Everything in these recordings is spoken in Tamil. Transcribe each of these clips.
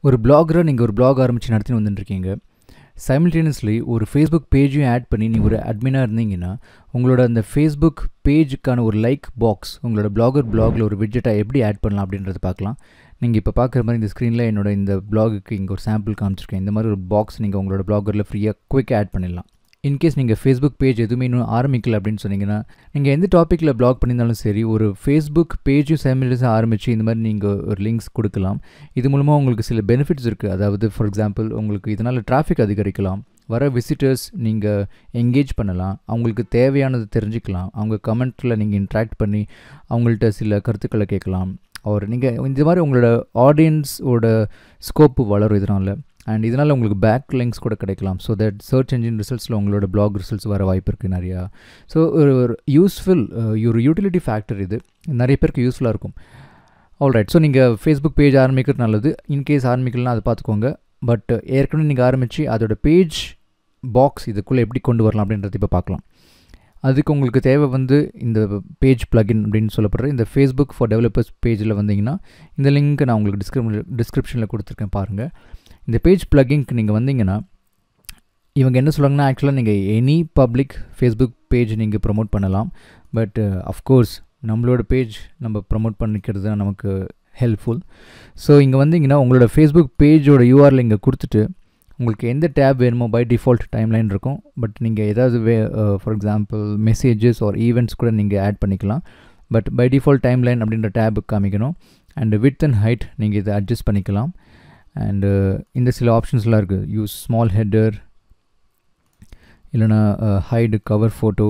ஒரு பிளாகராக நீங்கள் ஒரு பிளாக் ஆரம்பித்து நடத்தின்னு வந்துட்டுருக்கீங்க சைமில்டேனியஸ்லி ஒரு ஃபேஸ்புக் பேஜையும் ஆட் பண்ணி நீங்கள் ஒரு அட்மினாக இருந்தீங்கன்னா உங்களோட அந்த ஃபேஸ்புக் பேஜுக்கான ஒரு லைக் பாக்ஸ் உங்களோட பிளாகர் பிளாகில் ஒரு விட்ஜெட்டாக எப்படி ஆட் பண்ணலாம் அப்படின்றத பார்க்கலாம் நீங்கள் இப்போ பார்க்குற மாதிரி இந்த ஸ்க்ரீனில் என்னோட இந்த பிளாகுக்கு இங்கே ஒரு சாம்பிள் காமிச்சிருக்கேன் இந்த மாதிரி ஒரு பாக்ஸ் நீங்கள் உங்களோட பிளாகரில் ஃப்ரீயாக குயிக்காக ஆட் பண்ணிடலாம் இன்கேஸ் நீங்கள் ஃபேஸ்புக் பேஜ் எதுவுமே இன்னும் ஆரம்பிக்கல அப்படின்னு சொன்னீங்கன்னா நீங்கள் எந்த டாப்பிக்கில் பிளாக் பண்ணியிருந்தாலும் சரி ஒரு ஃபேஸ்புக் பேஜும் சைமில்டேனியஸாக ஆரம்பித்து இந்த மாதிரி நீங்கள் ஒரு லிங்க்ஸ் கொடுக்கலாம் இது மூலமாக உங்களுக்கு சில பெனிஃபிட்ஸ் இருக்குது அதாவது ஃபார் எக்ஸாம்பிள் உங்களுக்கு இதனால் டிராஃபிக் அதிகரிக்கலாம் வர விசிட்டர்ஸ் நீங்கள் என்கேஜ் பண்ணலாம் அவங்களுக்கு தேவையானது தெரிஞ்சுக்கலாம் அவங்க கமெண்ட்டில் நீங்கள் இன்ட்ராக்ட் பண்ணி அவங்கள்ட்ட சில கருத்துக்களை கேட்கலாம் ஒரு நீங்கள் இந்த மாதிரி உங்களோட ஆடியன்ஸோட ஸ்கோப்பு வளரும் இதனால் அண்ட் இதனால் உங்களுக்கு பேக் லிங்க்ஸ் கூட கிடைக்கலாம் ஸோ தட் சர்ச் என்ஜின் ரிசல்ட்ஸில் உங்களோட பிளாக் ரிசல்ட்ஸ் வர வாய்ப்பு இருக்குது நிறையா ஸோ ஒரு யூஸ்ஃபுல் ஒரு யூட்டிலிட்டி ஃபேக்டர் இது நிறைய பேருக்கு யூஸ்ஃபுல்லாக இருக்கும் ஆல்ரைட் ஸோ நீங்கள் ஃபேஸ்புக் பேஜ் ஆரம்பிக்கிறது நல்லது இன்கேஸ் ஆரம்பிக்கலாம் அதை பார்த்துக்கோங்க பட் ஏற்கனவே நீங்கள் ஆரம்பித்து அதோட பேஜ் பாக்ஸ் இதுக்குள்ளே எப்படி கொண்டு வரலாம் அப்படின்றத இப்போ பார்க்கலாம் அதுக்கு உங்களுக்கு தேவை வந்து இந்த பேஜ் பிளகின் அப்படின்னு சொல்லப்படுற இந்த ஃபேஸ்புக் ஃபார் டெவலப்பர்ஸ் பேஜில் வந்தீங்கன்னா இந்த லிங்க் நான் உங்களுக்கு டிஸ்கிரிப் டிஸ்கிரிப்ஷனில் கொடுத்துருக்கேன் பாருங்கள் இந்த பேஜ் பிளகிங்க்கு நீங்கள் வந்தீங்கன்னா இவங்க என்ன சொல்கிறாங்கன்னா ஆக்சுவலாக நீங்கள் எனி பப்ளிக் ஃபேஸ்புக் பேஜ் நீங்கள் ப்ரொமோட் பண்ணலாம் பட் அஃப்கோர்ஸ் நம்மளோட பேஜ் நம்ம ப்ரொமோட் பண்ணிக்கிறது தான் நமக்கு ஹெல்ப்ஃபுல் ஸோ இங்கே வந்தீங்கன்னா உங்களோட ஃபேஸ்புக் பேஜோட யூஆர்எல் இங்கே கொடுத்துட்டு உங்களுக்கு எந்த டேப் வேணுமோ பை டிஃபால்ட் டைம்லைன் இருக்கும் பட் நீங்கள் ஏதாவது way for example messages or events கூட நீங்கள் ஆட் பண்ணிக்கலாம் பட் பை டிஃபால்ட் டைம்லைன் அப்படின்ற டேபு காமிக்கணும் அண்ட் வித் அண்ட் ஹைட் நீங்கள் இதை அட்ஜஸ்ட் பண்ணிக்கலாம் அண்டு இந்த சில ஆப்ஷன்ஸ்லாம் இருக்குது யூஸ் ஸ்மால் ஹெட்டர் இல்லைனா hide cover photo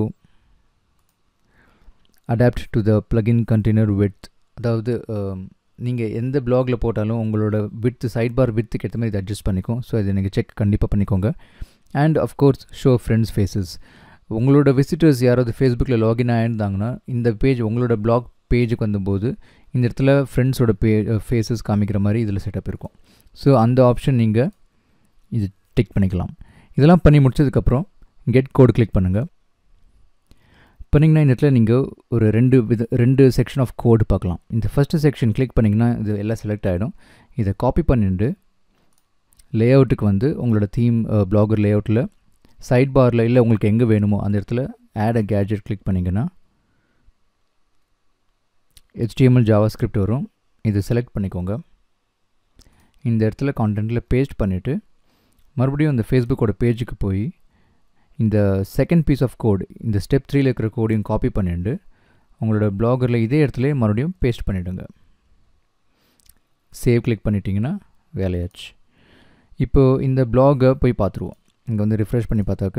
adapt to the plugin container with அதாவது நீங்கள் எந்த பிளாகில் போட்டாலும் உங்களோட வித்து சைட் பார் வித்துக்கு ஏற்ற மாதிரி இதை அட்ஜஸ்ட் பண்ணிக்கும் ஸோ இதை நீங்கள் செக் கண்டிப்பாக பண்ணிக்கோங்க and of course show friends faces உங்களோட விசிட்டர்ஸ் யாராவது ஃபேஸ்புக்கில் லாகின் ஆகியிருந்தாங்கன்னா இந்த பேஜ் உங்களோட பிளாக் பேஜுக்கு வந்தபோது இந்த இடத்துல ஃப்ரெண்ட்ஸோட பே ஃபேஸஸ் காமிக்கிற மாதிரி இதில் செட்டப் இருக்கும் ஸோ அந்த ஆப்ஷன் நீங்கள் இது டிக் பண்ணிக்கலாம் இதெல்லாம் பண்ணி முடிச்சதுக்கப்புறம் கெட் கோடு கிளிக் பண்ணுங்கள் பண்ணிங்கன்னா இந்த இடத்துல நீங்கள் ஒரு ரெண்டு வித ரெண்டு செக்ஷன் ஆஃப் கோடு பார்க்கலாம் இந்த ஃபஸ்ட்டு செக்ஷன் கிளிக் பண்ணிங்கன்னா இது எல்லாம் செலக்ட் ஆகிடும் இதை காப்பி பண்ணிட்டு லே அவுட்டுக்கு வந்து உங்களோட தீம் பிளாகர் லே அவுட்டில் சைட் பாரில் இல்லை உங்களுக்கு எங்கே வேணுமோ அந்த இடத்துல ஆட் அ கேஜெட் கிளிக் பண்ணிங்கன்னா ஹெச்டிஎம்எல் ஜாவா ஸ்கிரிப்ட் வரும் இது செலக்ட் பண்ணிக்கோங்க இந்த இடத்துல கான்டென்ட்டில் பேஸ்ட் பண்ணிவிட்டு மறுபடியும் இந்த ஃபேஸ்புக்கோட பேஜுக்கு போய் இந்த செகண்ட் பீஸ் ஆஃப் கோட் இந்த ஸ்டெப் த்ரீல இருக்கிற கோடையும் காப்பி பண்ணிட்டு உங்களோட பிளாகரில் இதே இடத்துல மறுபடியும் பேஸ்ட் பண்ணிவிடுங்க சேவ் கிளிக் பண்ணிட்டீங்கன்னா வேலையாச்சு இப்போது இந்த பிளாகை போய் பார்த்துருவோம் இங்கே வந்து ரிஃப்ரெஷ் பண்ணி பார்த்தாக்க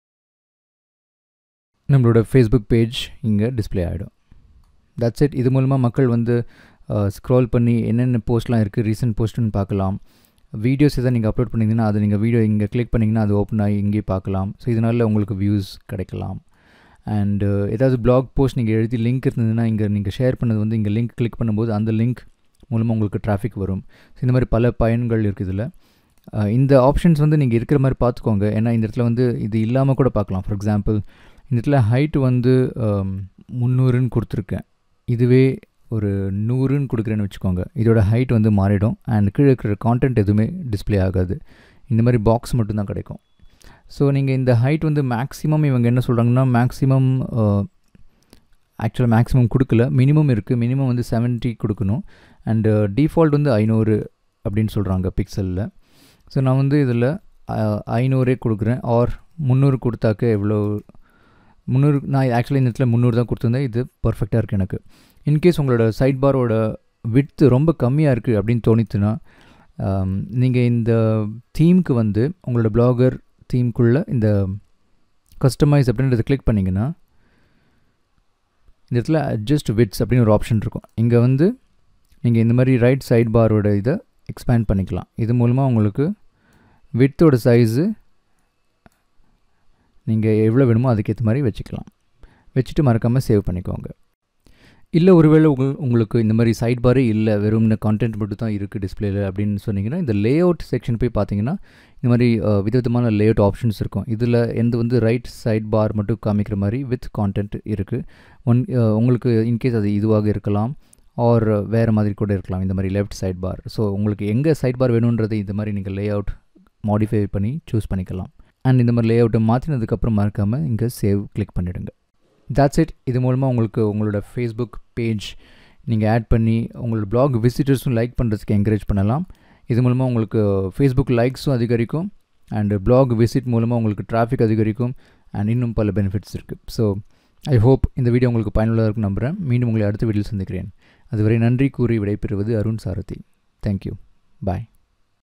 நம்மளோட ஃபேஸ்புக் பேஜ் இங்கே டிஸ்பிளே ஆகிடும் தட்ஸ் இட் இது மூலமாக மக்கள் வந்து ஸ்க்ரோல் பண்ணி என்னென்ன போஸ்ட்லாம் இருக்குது ரீசெண்ட் போஸ்ட்டுன்னு பார்க்கலாம் வீடியோஸ் எதாவது நீங்கள் அப்லோட் பண்ணிங்கன்னா அது நீங்கள் வீடியோ இங்கே கிளிக் பண்ணிங்கன்னா அது ஓப்பன் ஆகி இங்கேயே பார்க்கலாம் ஸோ இதனால் உங்களுக்கு வியூஸ் கிடைக்கலாம் அண்டு ஏதாவது பிளாக் போஸ்ட் நீங்கள் எழுதி லிங்க் இருந்ததுன்னா இங்கே நீங்கள் ஷேர் பண்ணது வந்து இங்கே லிங்க் கிளிக் பண்ணும்போது அந்த லிங்க் மூலமாக உங்களுக்கு டிராஃபிக் வரும் ஸோ இந்த மாதிரி பல பயன்கள் இருக்குது இதில் இந்த ஆப்ஷன்ஸ் வந்து நீங்கள் இருக்கிற மாதிரி பார்த்துக்கோங்க ஏன்னா இந்த இடத்துல வந்து இது இல்லாமல் கூட பார்க்கலாம் ஃபார் எக்ஸாம்பிள் இந்த இடத்துல ஹைட்டு வந்து முந்நூறுன்னு கொடுத்துருக்கேன் இதுவே ஒரு நூறுன்னு கொடுக்குறேன்னு வச்சுக்கோங்க இதோட ஹைட் வந்து மாறிடும் அண்ட் கீழே இருக்கிற கான்டென்ட் எதுவுமே டிஸ்பிளே ஆகாது இந்த மாதிரி பாக்ஸ் மட்டும்தான் கிடைக்கும் ஸோ நீங்கள் இந்த ஹைட் வந்து மேக்ஸிமம் இவங்க என்ன சொல்கிறாங்கன்னா மேக்ஸிமம் ஆக்சுவலாக மேக்ஸிமம் கொடுக்கல மினிமம் இருக்குது மினிமம் வந்து செவன்ட்டி கொடுக்கணும் அண்டு டிஃபால்ட் வந்து ஐநூறு அப்படின்னு சொல்கிறாங்க பிக்சலில் ஸோ நான் வந்து இதில் ஐநூறே கொடுக்குறேன் ஆர் முந்நூறு கொடுத்தாக்க எவ்வளோ முந்நூறு நான் ஆக்சுவலி இந்த இடத்துல முந்நூறு தான் கொடுத்துருந்தேன் இது பர்ஃபெக்டாக இருக்குது எனக்கு இன்கேஸ் உங்களோட சைட் பாரோட விட்த்து ரொம்ப கம்மியாக இருக்குது அப்படின்னு தோணிச்சுன்னா நீங்கள் இந்த தீம்க்கு வந்து உங்களோட பிளாகர் தீம்குள்ளே இந்த கஸ்டமைஸ் அப்படின்றத கிளிக் பண்ணிங்கன்னா இந்த இடத்துல அட்ஜஸ்ட் விட்ஸ் அப்படின்னு ஒரு ஆப்ஷன் இருக்கும் இங்கே வந்து நீங்கள் இந்த மாதிரி ரைட் சைட் பாரோட இதை எக்ஸ்பேண்ட் பண்ணிக்கலாம் இது மூலமாக உங்களுக்கு வித்தோட சைஸு நீங்கள் எவ்வளோ வேணுமோ அதுக்கேற்ற மாதிரி வச்சுக்கலாம் வச்சுட்டு மறக்காமல் சேவ் பண்ணிக்கோங்க இல்லை ஒருவேளை உங்கள் உங்களுக்கு இந்த மாதிரி சைட் பாரே இல்லை வெறும் இந்த கான்டென்ட் மட்டும் தான் இருக்குது டிஸ்பிளேல அப்படின்னு சொன்னீங்கன்னா இந்த லே அவுட் செக்ஷன் போய் பார்த்தீங்கன்னா இந்த மாதிரி விதவிதமான லே அவுட் ஆப்ஷன்ஸ் இருக்கும் இதில் எந்த வந்து ரைட் சைட் பார் மட்டும் காமிக்கிற மாதிரி வித் கான்டென்ட் இருக்குது ஒன் உங்களுக்கு இன்கேஸ் அது இதுவாக இருக்கலாம் ஆர் வேறு மாதிரி கூட இருக்கலாம் இந்த மாதிரி லெஃப்ட் சைட் பார் ஸோ உங்களுக்கு எங்கே சைட் பார் வேணுன்றது இந்த மாதிரி நீங்கள் லே அவுட் மாடிஃபை பண்ணி சூஸ் பண்ணிக்கலாம் அண்ட் இந்த மாதிரி லே அவுட்டை மாற்றினதுக்கப்புறம் மறக்காமல் இங்கே சேவ் கிளிக் பண்ணிவிடுங்க தாட்ஸ் இட் இது மூலமாக உங்களுக்கு உங்களோட ஃபேஸ்புக் பேஜ் நீங்கள் ஆட் பண்ணி உங்களோட பிளாக் விசிட்டர்ஸும் லைக் பண்ணுறதுக்கு என்கரேஜ் பண்ணலாம் இது மூலமாக உங்களுக்கு ஃபேஸ்புக் லைக்ஸும் அதிகரிக்கும் அண்டு பிளாக் விசிட் மூலமாக உங்களுக்கு டிராஃபிக் அதிகரிக்கும் அண்ட் இன்னும் பல பெனிஃபிட்ஸ் இருக்குது ஸோ ஐ ஹோப் இந்த வீடியோ உங்களுக்கு பயனுள்ளதாக இருக்கும் நம்புகிறேன் மீண்டும் உங்களை அடுத்த வீடியோவில் சந்திக்கிறேன் அதுவரை நன்றி கூறி விடைபெறுவது அருண் சாரதி தேங்க்யூ பாய்